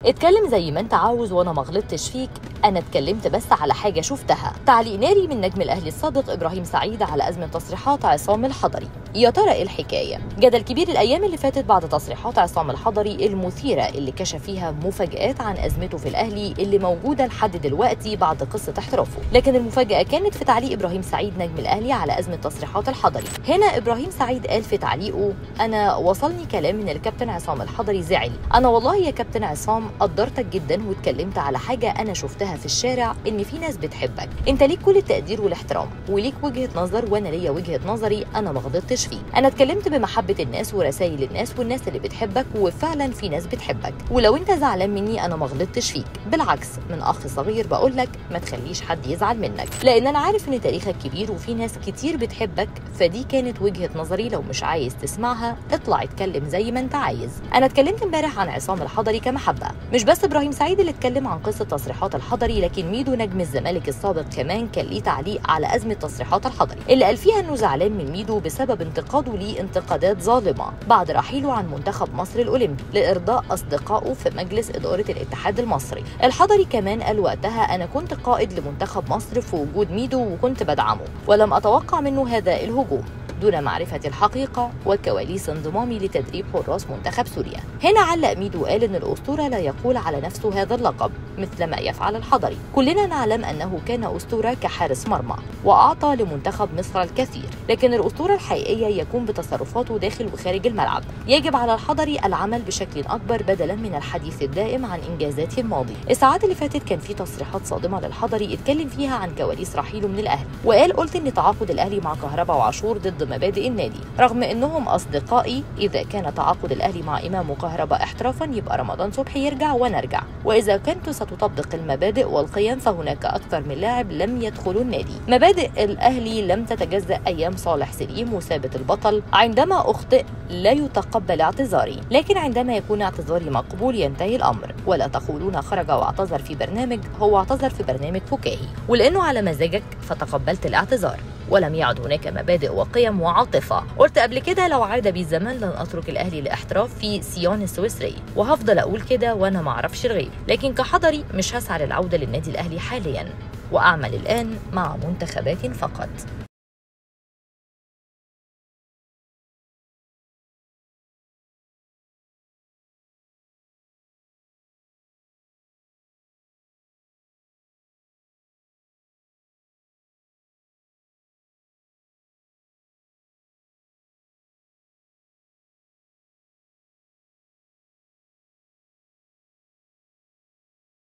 اتكلم زي ما انت عاوز وانا ما غلطتش فيك انا اتكلمت بس على حاجه شفتها تعليق ناري من نجم الاهلي السابق ابراهيم سعيد على ازمه تصريحات عصام الحضري يا ترى ايه الحكايه جدل كبير الايام اللي فاتت بعد تصريحات عصام الحضري المثيره اللي كشف فيها مفاجات عن ازمته في الاهلي اللي موجوده لحد دلوقتي بعد قصه احترافه لكن المفاجاه كانت في تعليق ابراهيم سعيد نجم الاهلي على ازمه تصريحات الحضري هنا ابراهيم سعيد قال في تعليقه انا وصلني كلام من الكابتن عصام الحضري زعل انا والله يا كابتن عصام قدرتك جدا واتكلمت على حاجه انا شفتها في الشارع ان في ناس بتحبك انت ليك كل التقدير والاحترام وليك وجهه نظر وانا ليا وجهه نظري انا ما غلطتش فيه انا اتكلمت بمحبه الناس ورسائل الناس والناس اللي بتحبك وفعلا في ناس بتحبك ولو انت زعلان مني انا ما غلطتش فيك بالعكس من اخ صغير بقول لك ما تخليش حد يزعل منك لان انا عارف ان تاريخك كبير وفي ناس كتير بتحبك فدي كانت وجهه نظري لو مش عايز تسمعها اطلع اتكلم زي ما انت عايز انا اتكلمت امبارح عن عصام الحضري كمحبه مش بس ابراهيم سعيد اللي اتكلم عن قصه تصريحات الحضري لكن ميدو نجم الزمالك السابق كمان كان ليه تعليق على ازمه تصريحات الحضري اللي قال فيها انه زعلان من ميدو بسبب انتقاده ليه انتقادات ظالمه بعد رحيله عن منتخب مصر الاولمبي لارضاء اصدقائه في مجلس اداره الاتحاد المصري الحضري كمان قال وقتها انا كنت قائد لمنتخب مصر في وجود ميدو وكنت بدعمه ولم اتوقع منه هذا الهجوم دون معرفة الحقيقة وكواليس انضمامي لتدريب حراس منتخب سوريا هنا علق ميدو قال أن الأسطورة لا يقول على نفسه هذا اللقب مثل ما يفعل الحضري كلنا نعلم أنه كان أسطورة كحارس مرمى وأعطى لمنتخب مصر الكثير لكن الأسطورة الحقيقية يكون بتصرفاته داخل وخارج الملعب يجب على الحضري العمل بشكل أكبر بدلا من الحديث الدائم عن إنجازاته الماضية الساعات اللي فاتت كان في تصريحات صادمة للحضري اتكلم فيها عن كواليس رحيله من الأهلي وقال قلت إن تعاقد الأهلي مع كهربا وعاشور ضد مبادئ النادي رغم انهم اصدقائي اذا كان تعاقد الاهلي مع امام وكهرباء احترافا يبقى رمضان صبحي يرجع ونرجع واذا كنت ستطبق المبادئ والقيم فهناك اكثر من لاعب لم يدخلوا النادي مبادئ الاهلي لم تتجزا ايام صالح سليم وثابت البطل عندما اخطئ لا يتقبل اعتذاري لكن عندما يكون اعتذاري مقبول ينتهي الامر ولا تقولون خرج واعتذر في برنامج هو اعتذر في برنامج فكاهي ولانه على مزاجك فتقبلت الاعتذار ولم يعد هناك مبادئ وقيم وعاطفة قلت قبل كده لو عاد بي الزمن لن أترك الأهلي لاحتراف في سيون السويسري وهفضل أقول كده وأنا معرفش الغيب لكن كحضري مش هسعى للعودة للنادي الأهلي حاليا وأعمل الآن مع منتخبات فقط